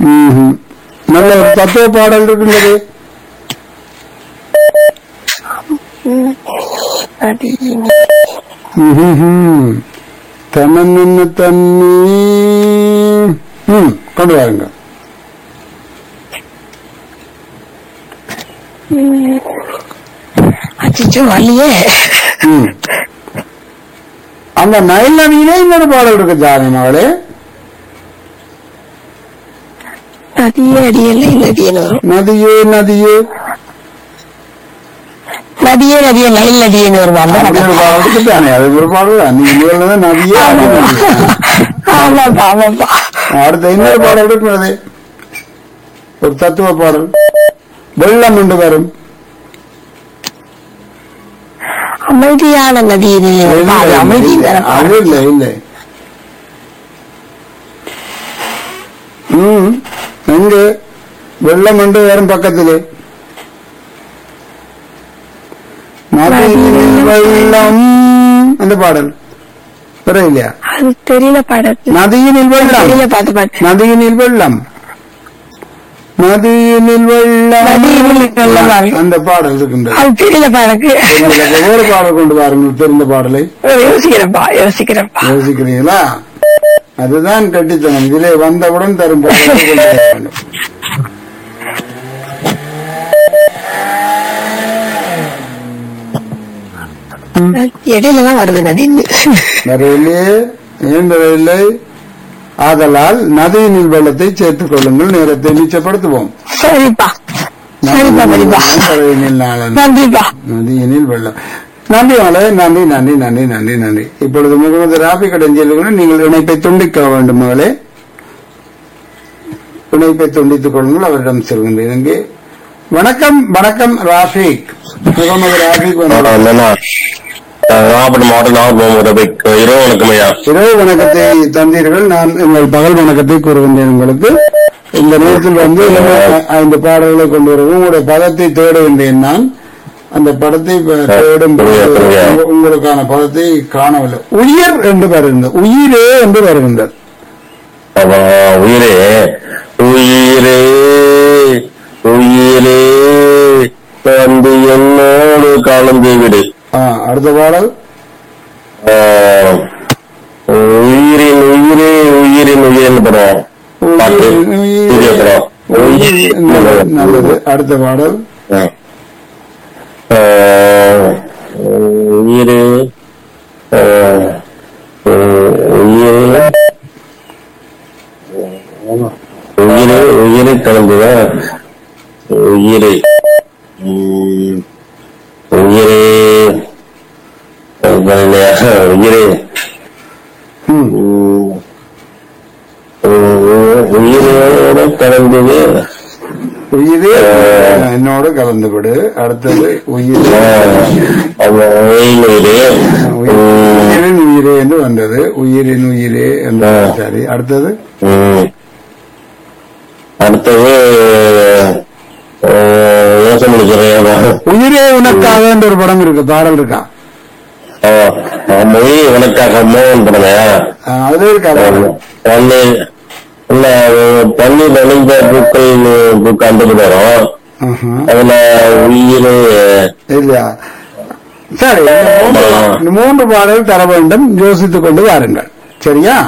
ம்ஹும். நல்ல ஒரு தத்துவ பாடல் இருக்கின்றது ம்ஹும்ஹும். தன்னன்னு தண்ணி ம் கொண்டு வாருங்க அச்சோ வரலையே ம். அந்த நயல் நதியிலே இன்னொரு பாடல் இருக்கு ஜானி மகளே நதியே அடியல்ல நதியன்னு வரும் நதியே நதியே நதியே நதியே நைல் நதியன்னு வரும் அந்த அப்படி ஒரு பக்கம். பாடல் இருக்கு தானே அது ஒரு பாடல் தான் நீங்க முதல்ல தான் நதியே அது நதியே. ஆமாப்பா ஆமாப்பா அடுத்த இன்னொரு பாடல் இருக்கிறது ஒரு தத்துவ பாடல் வெள்ளம் என்று வரும் அமைதியான நதி இது. அது அமைதி வேற. அது இல்லை இல்லை ம் எங்க வெள்ளம் என்று வரும் பக்கத்திலே நதியில் வெள்ளம் அந்த பாடல் வர இல்லையா அது தெரியல பாடத்து நதியினில் வெள்ளம் தெரியல பாட்டு பாட்டு நதியினில் வெள்ளம் நதியினில் வெள்ளம் நதியினில் வெள்ளம் வாரி. அந்த பாடல் இருக்கின்றது அது தெரியல பாடக்கு உங்களுக்கு வேறு பாடல் கொண்டு வாருங்கள் தெரிந்த பாடலை யோசிக்கிறேன்ப்பா யோசிக்கிறேன்ப்பா யோசிக்கிறீங்களா அதுதான் கட்டித்தனம் இதிலே வந்தவுடன் தரும் பாடலை கொண்டு வர வேண்டும் இடையில தான் வருது நதி வரவில்லையே ஏன் வரவில்லை ஆதலால் நதியினில் வெள்ளத்தை சேர்த்துக் கொள்ளுங்கள் நேரத்தை மிச்சப்படுத்துவோம் சரிப்பா சரிப்பா சரிப்பா நதியினில் நாளன் நன்றிப்பா நதியினில் வெள்ளம் நன்றி மலை நன்றி நன்றி நன்றி நன்றி நன்றி இப்பொழுது முகமது ராபி கடைஞ்சியில் நீங்கள் இணைப்பை துண்டிக்க வேண்டும் மகளே இணைப்பை துண்டித்துக் கொள்ளுங்கள் அவரிடம் செல்கின்றேன் இங்கே வணக்கம் வணக்கம் ராஃபிக் முகமது ராஃபிக் வந்து என்னன்னா நாகப்பட்டினம் மாவட்டம் நாகப்பட்டினம் ரபிக் இரவு வணக்கம் ஐயா இரவு வணக்கத்தை தந்தீர்கள் நான் உங்கள் பகல் வணக்கத்தை கூறுகின்றேன் உங்களுக்கு இந்த நேரத்தில் வந்து ஐந்து பாடல்களை கொண்டு வருவோம் உங்களுடைய பதத்தை தேடுகின்றேன் நான் அந்த படத்தை ப- தேடும் பொழுது புரியுது, புரியுது. உங்க- உங்களுக்கான பதத்தை காணவில்லை உயிர் என்று வருகின்றது உயிரே என்று வருகின்றது அப்ப, உயிரே உயிரே உயிரே வந்து என்னோடு கலந்து விடு ஆ, அடுத்த பாடல் ஆ, உயிரின் உயிரே உயிரின் உயிரின் படம் பாட்டு உயிர், உயிர். சூரிய படம் உயிர் நல்லது, நல்லது அடுத்த பாடல் ஆ. ஆ, உயிரே ஆ, உயிரே உயிரே உயிரை கலந்துதான் உயிரை உம், உயிரே அது இல்லையா? உயிரே ம். உம், உம், உயிரோட கலந்தது உயிரே என்னோடு கலந்து விடு அடுத்தது உயிர் உயிரே உம், உயிரின் உயிரே என்று வந்தது உயிரின் உயிரே என்று ஆ. சரி அடுத்தது உம். அடுத்தது அஹ், யோசனை முடிக்கிறேன் உயிரே உனக்காக என்ற ஒரு படம் இருக்கு பாடல் இருக்கா மொழி உனக்காக மோகன் படமே ஆ, அதுல இருக்கா பாடல்? பன்னீர் இல்ல பன்னீர் நெளிந்த பூக்கள் பூக்கு அந்த வரும் ஆஹா. அதுல உயிர் இல்லையா சரி இந்த மூன்று- இந்த மூன்று பாடல் தர வேண்டும் யோசித்துக் கொண்டு வாருங்கள் சரியா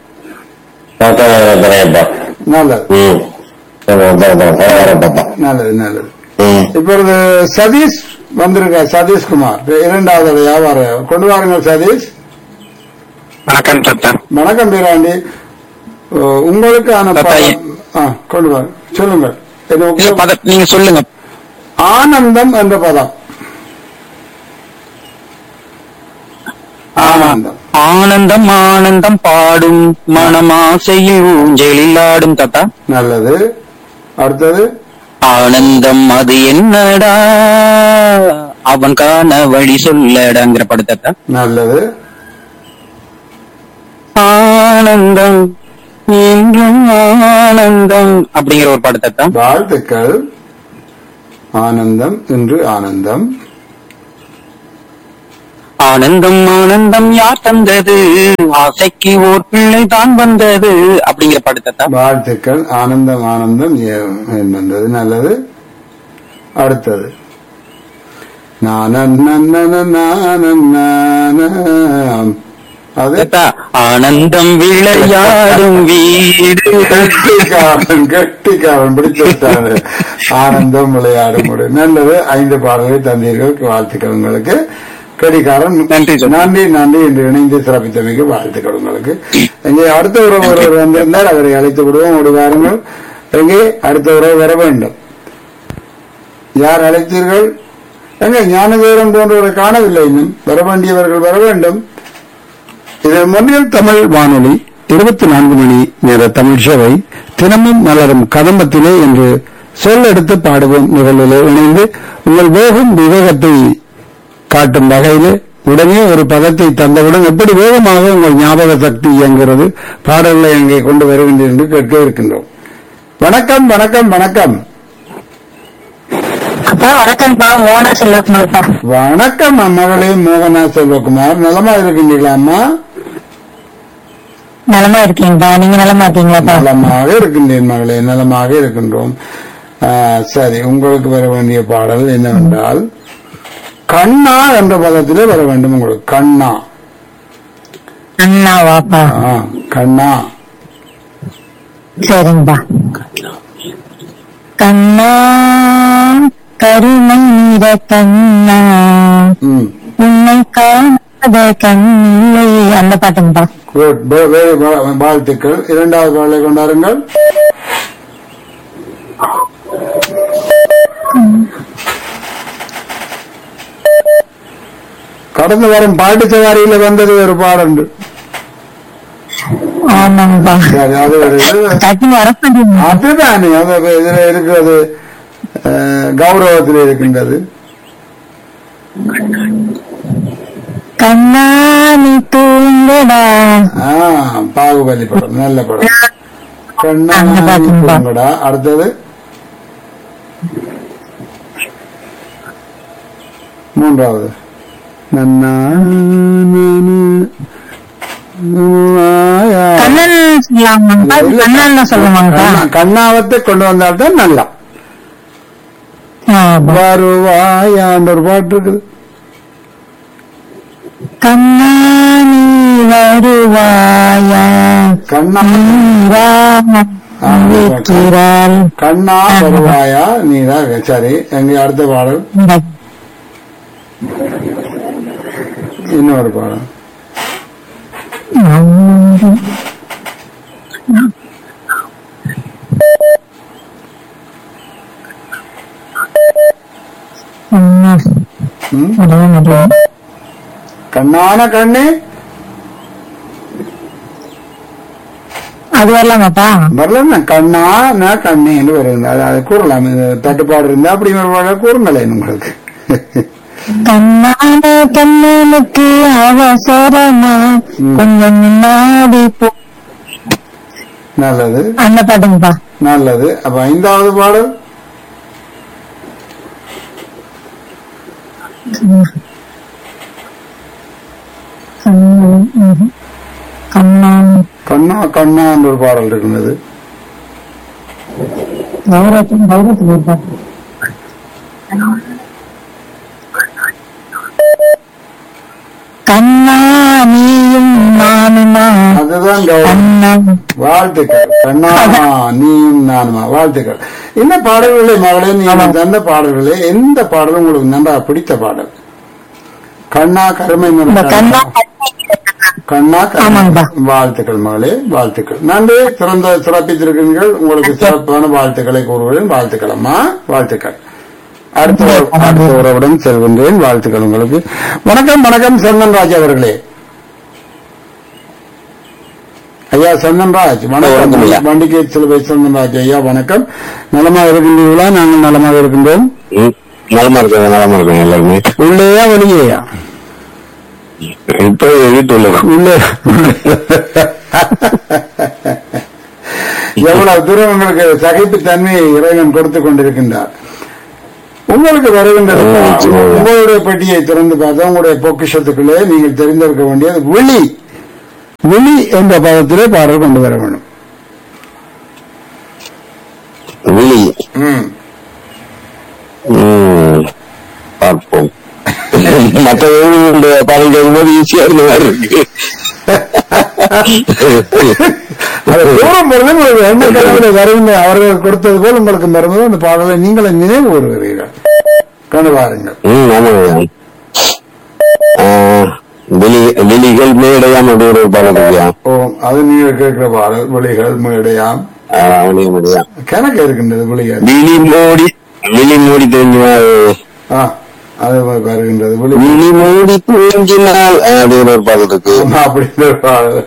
தரையப்பா நல்லது ம் வரப்பா நல்லது நல்லது ம் இப்பொழுது சதீஷ் வந்திருக்க சதீஷ்குமார் இரண்டாவது வியாபார கொண்டு வாருங்கள் சதீஷ் வணக்கம் தாத்தா வணக்கம் பேராண்டி ஓ, உங்களுக்கான தாத்தா, பதம் ஆ, கொண்டு வாங்க சொல்லுங்கள் இல்ல என்ன பத நீங்க சொல்லுங்க ஆனந்தம் என்ற பதம் ஆனந்தம் ஆனந்தம் ஆனந்தம் பாடும் மனமாசையில் ஊஞ்சலில் ஆடும் தாத்தா நல்லது அடுத்தது ஆனந்தம் அது என்னடா அவன் காண வழி சொல்லடாங்கிற படு தாத்தா நல்லது ஆனந்தம் என்றும் ஆனந்தம் அப்படிங்கிற ஒரு பாடு தாத்தா வாழ்த்துக்கள் ஆனந்தம் இன்று ஆனந்தம் ஆனந்தம் ஆனந்தம் யார் தந்தது ஆசைக்கு ஓர் பிள்ளை தான் வந்தது அப்படிங்கிற பாட்டு தாத்தா வாழ்த்துக்கள் ஆனந்தம் ஆனந்தம் ஏ- என்பது நல்லது அடுத்தது நானன் நன்னன நானன் நானம். அது தாத்தா ஆனந்தம் விளையாடும் வீடு கெட்டிக்காரன் கெட்டிக்காரன் பிடிச்சிருக்காரு ஆனந்தம் விளையாடும் முறை நல்லது ஐந்து பாடல்களை தந்தீர்கள் வாழ்த்துக்கள் உங்களுக்கு கடிகாரன் நன்றி சார். நன்றி நன்றி என்று இணைந்து சிறப்பித்தமைக்கு வாழ்த்துக்கள் உங்களுக்கு இங்கே அடுத்த உறவு ஒருவர் வந்திருந்தால் அவரை அழைத்து விடுவோம் ஒரு வாருங்கள் எங்கே அடுத்த உறவு வர வேண்டும் யார் அழைத்தீர்கள் எங்க ஞானதேவன் போன்றவரை காணவில்லை இன்னும் வர வேண்டியவர்கள் வர வேண்டும் இது மொழியில் தமிழ் வானொலி இருபத்தி நான்கு மணி நேர தமிழ் சேவை தினமும் மலரும் கதம்பத்திலே என்று சொல்லெடுத்து பாடுவோம் நிகழ்விலே இணைந்து உங்கள் வேகம் விவேகத்தை காட்டும் வகையிலே உடனே ஒரு பதத்தை தந்தவுடன் எப்படி வேகமாக உங்கள் ஞாபக சக்தி இயங்குகிறது பாடல்களை அங்கே கொண்டு வருகின்றேன் என்று கேட்க இருக்கின்றோம் வணக்கம் வணக்கம் வணக்கம் அப்பா வணக்கம்ப்பா மோனா செல்வகுமார்ப்பா வணக்கம் மகளே மோகனா செல்வகுமார் நலமா இருக்கின்றீங்களா அம்மா நலமா இருக்கீங்கப்பா நீங்க நலமா இருக்கீங்களாப்பா நலமாக இருக்கின்றேன் மகளே நலமாக இருக்கின்றோம் ஆ, சரி உங்களுக்கு வர வேண்டிய பாடல் என்னவென்றால் கண்ணா என்ற பதத்திலே வர வேண்டும் உங்களுக்கு கண்ணா அண்ணா வாப்பா ஆ, கண்ணா சரிங்கப்பா கண்ணா கருமை நிற கண்ணா ம் உன்னை காணாத கண்ணில்லை அந்த பாட்டுங்கப்பா குட் வெ- வெ- வா- வாழ்த்துக்கள் இரண்டாவது பாடலை கொண்டாருங்கள் கடந்து வரும் பாட்டு சவாரியில வந்தது ஒரு பாடண்டு ஆமாங்கப்பா சரி அது ஒரு இது தட்டி வரப்படிங்க அதுதானே அது இதுல இருக்கிறது அஹ், கௌரவத்தில் இருக்கின்றது கண்ணா நீ தூங்கடா ஆ, பாகுபலி படம் நல்ல படம் கண்ணா அந்த பாட்டுங்களா? தூங்குடா. அடுத்தது மூன்றாவது நன்னா நானு, கண்ணன் சொல்லலாமாங்கப்பா இல்ல, கண்ணன் தான் சொல்லுவாங்கப்பா கண்ணா- கண்ணாவத்தை கொண்டு வந்தால்தான் நல்லா ஆமா. வருவாயான்ற ஒரு பாட்டு இருக்குது கண்ணா நீ வருவாயா கண்ணா இருக்கிறாள் கண்ணா வருவாயா நீதான் சரி எங்க அடுத்த பாடல் இன்னொரு பாடல் ம்? கண்ணான கண்ணு அது வரலாமாப்பா வரல கண்ணா நான் கண்ணு என்று வருங்க அது அது கூறலாம் இது தட்டுப்பாடு இருந்தா அப்படி ஒரு பாடல் கூறுங்களேன் உங்களுக்கு கண்ணான கண்ணனுக்கு அவசரமா கொஞ்சம் முன்னாடி போ நல்லது அந்த பாட்டுங்கப்பா நல்லது அப்ப ஐந்தாவது பாடல் கண்ணா கண்ணா கண்ணா என்ற ஒரு பாடல் இருக்கின்றது கௌரவத்தின் கௌரவத்தில் ஒரு பாட்டு கண்ணா நீயும் நானுமா அதுதான் கௌரவம் கண்ணா வாழ்த்துக்கள் கண்ணா நீயும் நானுமா வாழ்த்துக்கள் இந்த பாடல்களை மகளே நீங்க தந்த பாடல்களே எந்த பாடலும் உங்களுக்கு நன்றாக பிடித்த பாடல் கண்ணா கருமை இந்த மலர் கண்ணா கண்ணா கருமை. ஆமாங்கப்பா. வாழ்த்துக்கள் மகளே வாழ்த்துக்கள் நன்றி சிறந்த சிறப்பித்திருக்கிறீர்கள் உங்களுக்கு சிறப்பான வாழ்த்துக்களை கூறுகிறேன் வாழ்த்துக்கள் அம்மா வாழ்த்துக்கள் அடுத்த அடுத்த உறவுடன் செல்கின்றேன் வாழ்த்துக்கள் உங்களுக்கு வணக்கம் வணக்கம் சந்தன்ராஜ் அவர்களே ஐயா சந்தன்ராஜ் வணக்கம் வணக்கம் ஐயா. வண்டிகை சிலுவை சந்தன்ராஜ் ஐயா வணக்கம் நலமாக இருக்கின்றீர்களா நாங்கள் நலமாக இருக்கின்றோம் ம், நலமா இருக்காங்க நலமா இருக்காங்க எல்லாருமே உள்ளேயா வெளியேயா இப்ப வீட்டுல உள்ளே எவ்வளவு தூரம் உங்களுக்கு சகிப்பு தன்மையை இறைவன் கொடுத்துக் கொண்டிருக்கின்றார் உங்களுக்கு வருகின்றது ம், சரி. உங்களுடைய பெட்டியை திறந்து பார்த்தா உங்களுடைய பொக்கிஷத்துக்குள்ளே நீங்கள் தெரிந்திருக்க வேண்டியது விழி விழி என்ற பதத்திலே பாடல் கொண்டு வர வேண்டும் விழி ம். ம், பார்ப்போம் மற்ற பாடல் கேட்கும்போது ஈஸியா இருந்த மாதிரி இருக்கு அது தூரம் பொழுது உங்களுக்கு என்ன கடவுளை வருகின்ற அவர்கள் கொடுத்தது போல் உங்களுக்கு வரும்போது அந்த பாடலை நீங்களே நினைவு கூறுகிறீர்கள் கொண்டு வாருங்கள் ம் ஆமாங்க ஆ, விழி விழிகள் மேடையாம் அப்படிங்கிற ஒரு பாடல் இருக்கியா ஓ அது நீங்கள் கேட்கிற பாடல் விழிகள் மேடையாம் அவனையும் முடியா கணக்கு இருக்கின்றது விழிகள் விழி மூடி விழி மூடி தெரிஞ்சுமா ஆ அது வருகின்றது விழி விழி மூடி தூங்கினால் அப்படிங்கிற ஒரு பாடல் இருக்கு ஆமா, அப்படின்ற ஒரு பாடல்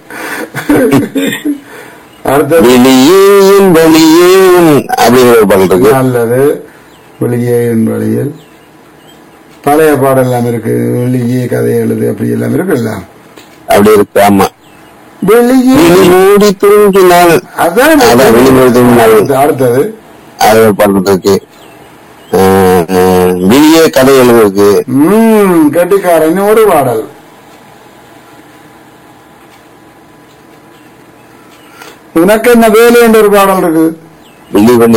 அடுத்தது வெளியேன் வெளியேன் அப்படிங்கிற ஒரு பாடல் இருக்கு நல்லது வெளியே என் வழியில் பழைய பாடல் எல்லாம் இருக்கு வெளியே கதை எழுது அப்படி எல்லாம் இருக்குல்ல அப்படி இருக்கு ஆமா வெளியே விழி மூடி தூங்கினால் அதான் அதான் வெளி மூடி தூங்கினால் அடுத்தது அது ஒரு பாடல் இருக்கு ஆ, ஆ, வெளியே கதை எழுதுருக்கு ம் கெட்டிக்காரன் ஒரு பாடல் உனக்கு என்ன வேலை என்ற ஒரு பாடல் இருக்கு வெளி பண்ணி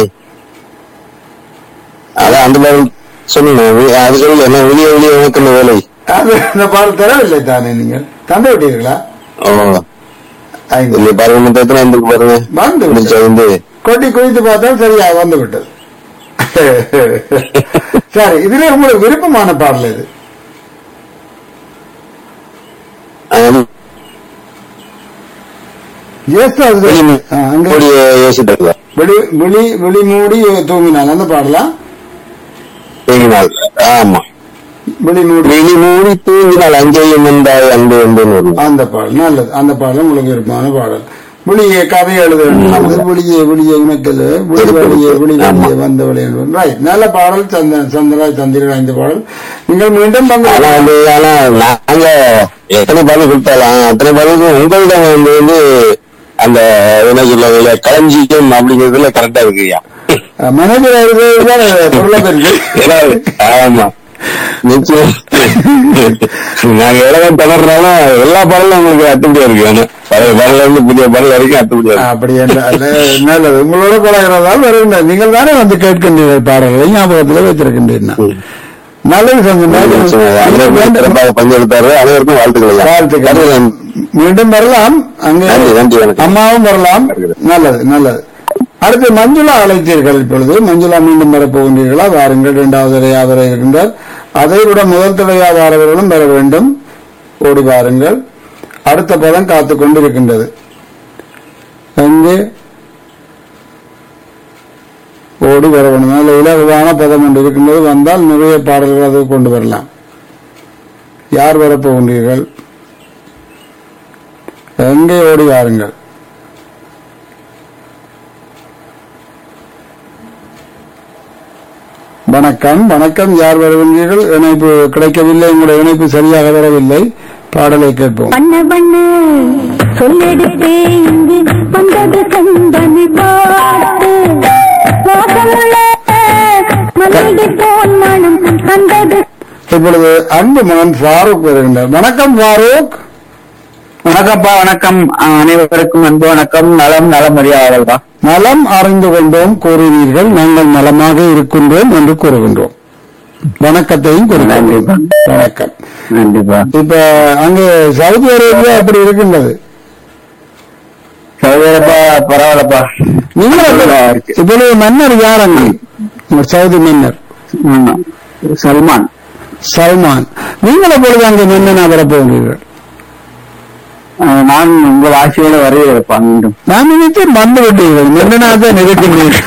அதான் அந்த பாடல் சொல்லுங்க வி- அது சொல்லு என்ன வெளியே வெளியே உனக்கு என்ன வேலை அது இந்த பாடல் தரவில்லை தானே நீங்கள் தந்து விட்டீர்களா ஓ ஐந்து வெளியே பாருங்க மொத்தம் எத்தனை வந்துருக்கு பாருங்க வந்து முடிச்சா விட்டது. வந்து கொட்டி குவித்து பார்த்தால் சரியா வந்து விட்டது சரி இதுல உங்களுக்கு விருப்பமான பாடல் இது ஆம், எஸ் அது வெளி- ஆ, அங்க மூடி யோசிட்டு இருக்கா வெளி வெளி வெளி மூடி தூங்கினான் அந்த பாடலா தூங்கினால் ஆமா வெளி மூடி வெளி மூடி தூங்கினால் அங்கேயும் வந்தாய் அன்பு என்பது வரும் அந்த பாடல் நல்லது அந்த பாடல் உங்களுக்கு விருப்பமான பாடல் விழியே கதை எழுத நமது விழியே விழியே உனக்கல் விழி வழியே விழி வழியே வந்த வழி ரைட் நல்ல பாடல் சந்த சந்திராய் தந்திரா இந்த பாடல் நீங்கள் மீண்டும் வந்து ஆனா வந்து ஆனா நாங்க எத்தனை பாடல் கொடுத்தாலும் அத்தனை பாடலுக்கும் உங்களிடம் வந்து வந்து அந்த என்ன சொல்ல களஞ்சியம் அப்படிங்கிறதுல கரெக்டா இருக்குயா மனைவி பொருளை பெருக்கு ஏன்னா, ஆமா நிச்சயம் நாங்க எவ்வளவு தவறுனாலும் எல்லா பாடலும் உங்களுக்கு அத்துப்படியா இருக்கு ஆனா பழைய பாடல இருந்து புதிய பாடல் வரைக்கும் அத்துப்படியா இருக்கு அப்படி என்ன அல்ல, நல்லது உங்களோட பழகிறதால் வருகின்ற நீங்கள் தானே வந்து கேட்கின்றீர்கள் பாடல்களை ஞாபகத்தில் வைத்திருக்கின்றீர்கள் நல்லது நிச்சயம். அனைவருக்கும் சந்தோஷம் சிறப்பாக பங்கெடுத்தாரு அனைவருக்கும் வாழ்த்துக்கள் ஐயா. வாழ்த்துக்கள் கருதுகிறேன். மீண்டும் வரலாம் அங்கே நன்றி நன்றி வணக்கம் அம்மாவும் வரலாம் நல்லது நல்லது அடுத்து மஞ்சுளா அழைத்தீர்கள் இப்பொழுது மஞ்சுளா மீண்டும் வரப்போகின்றீர்களா வாருங்கள் இரண்டாவது தடையா வர இருக்கின்றார் அதை விட முதல் தடையா வாரவர்களும் வர வேண்டும் ஓடி வாருங்கள் அடுத்த பதம் காத்துக் கொண்டிருக்கின்றது எங்கே ஓடி வர வேண்டும் நல்ல இலகுவான பதம் ஒன்று இருக்கின்றது வந்தால் நிறைய பாடல்கள் அதை கொண்டு வரலாம் யார் வரப்போகின்றீர்கள் எங்கே ஓடி வாருங்கள் வணக்கம் வணக்கம் யார் வருகின்றீர்கள் இணைப்பு கிடைக்கவில்லை உங்களுடைய இணைப்பு சரியாக வரவில்லை பாடலை கேட்போம் பண்ண பண்ண சொல்லெடுத்தே இங்கு வந்தது கண்பனி பார்த்து வாசமுள்ள மல்லிகை போல் மனம் கண்டது இப்பொழுது அன்பு மகன் ஃபாரூக் வருகின்றார் வணக்கம் ஃபாரூக் வணக்கம்ப்பா வணக்கம் அஹ் அனைவருக்கும் அன்பு வணக்கம் நலம் நலமறியாதல்பா நலம் அறிந்து கொண்டோம் கூறினீர்கள் நாங்கள் நலமாக இருக்கின்றோம் என்று கூறுகின்றோம் வணக்கத்தையும் கூறுகின்றோம் வணக்கம் கண்டிப்பா இப்ப அங்கே சவுதி அரேபியா அப்படி இருக்கின்றது சௌகரியப்பா பரவாயில்லப்பா நீங்கள் இப்பொழுது மன்னர் யார் அங்கே உங்கள் சவுதி மன்னர் ஆமா. சல்மான் சல்மான் நீங்கள் எப்பொழுது அங்கே மன்னனா வரப்போகிறீர்கள் அஹ் நான் உங்கள் ஆட்சியோட வருகிறப்பா மீண்டும் நான் நினைத்து மறந்து விட்டீர்கள் மன்னனா தான் இருக்கின்றீர்கள்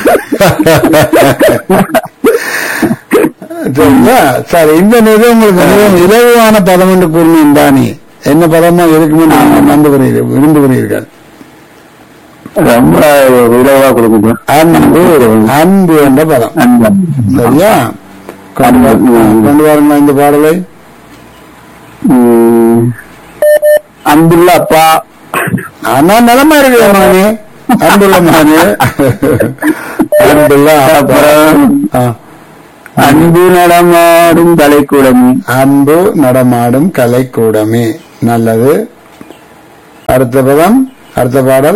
சரிங்களா சரி இந்த நிலை உங்களுக்கு மிகவும் இலகுவான பதம் என்று கூறினேன் தானே என்ன பதமா இருக்குமே நீங்கள் நம்புகிறீர்கள் விரும்புகிறீர்கள் ரொம்ப விரைவா கொடுக்குது அன்பு அன்பு என்ற பதம் சரியா கொண்டு வா- கொண்டு வாருங்களா இந்த பாடலை உம், அன்புள்ள அப்பா ஆனா நிலமா இருக்கு மானே அன்புள்ள மானே அன்புள்ள அப்பா. ஆ. அன்பு நடமாடும் தலைக்கூடம் அன்பு நடமாடும் கலைக்கூடமே நல்லது அடுத்த பதம் அடுத்த பாடல்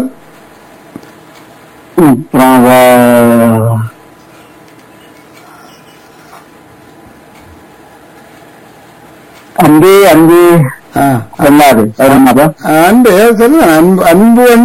அப்புறம் வா- அன்பு அன்பு ஆ. சொல்லாது வருமாதா அன்பு சொல்லுங்க அன்பு அன்பு